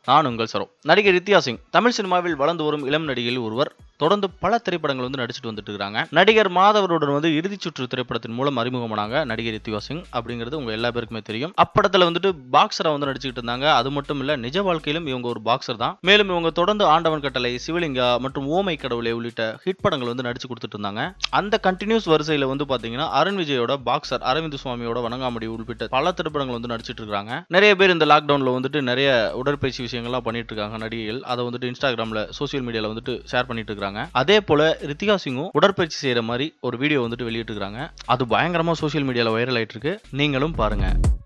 நான் உங்கள் சரோ நடிகர் ரித்யா சிங் தமிழ் சினிமாவில் வளர்ந்து வரும் இளம் நடிகையில் ஒருவர் தொடர்ந்து பல திரைப்படங்கள் வந்து நடிச்சிட்டு வந்துட்டு இருக்காங்க நடிகர் மாதவருடன் வந்து இறுதிச் சுற்று திரைப்படத்தின் மூலம் அறிமுகமானாங்க நடிகர் ரித்யா சிங் அப்படிங்கிறது உங்க எல்லா பேருக்குமே தெரியும் அப்படத்துல வந்துட்டு பாக்ஸரா வந்து நடிச்சுக்கிட்டு இருந்தாங்க அது மட்டும் இல்ல நிஜ வாழ்க்கையிலும் இவங்க ஒரு பாக்ஸர் தான் மேலும் இவங்க தொடர்ந்து ஆண்டவன் கட்டளை சிவலிங்கா மற்றும் ஓமை கடவுளை உள்ளிட்ட ஹிட் படங்கள் வந்து நடிச்சு கொடுத்துட்டு இருந்தாங்க அந்த கண்டினியூஸ் வரிசையில வந்து பாத்தீங்கன்னா அருண் விஜயோட பாக்ஸர் அரவிந்த் சுவாமியோட வணங்காமடி உள்ளிட்ட பல திரைப்படங்கள் வந்து நடிச்சிட்டு இருக்காங்க நிறைய பேர் இந்த லாக்டவுன்ல வந்துட்டு நிறைய உடற்பயிற்சி விஷயங்கள்லாம் பண்ணிட்டு இருக்காங்க நடிகைகள் அதை வந்துட்டு இன்ஸ்டாகிராம்ல சோசியல் மீடியால வந்துட்டு ஷேர் பண்ணிட்டு இருக்காங்க அதே போல ரித்திகா சிங்கும் உடற்பயிற்சி செய்யற மாதிரி ஒரு வீடியோ வந்துட்டு வெளியிட்டு இருக்காங்க அது பயங்கரமா சோசியல் மீடியால வைரல் ஆயிட்டு இருக்கு நீங்களும் பாருங்க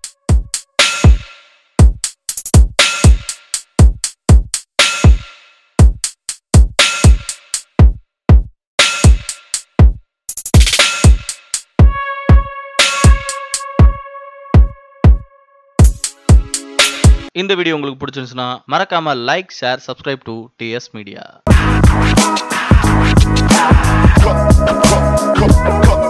இந்த வீடியோ உங்களுக்கு பிடிச்சிருந்துச்சுன்னா மறக்காம like share subscribe to TS media cut, cut, cut,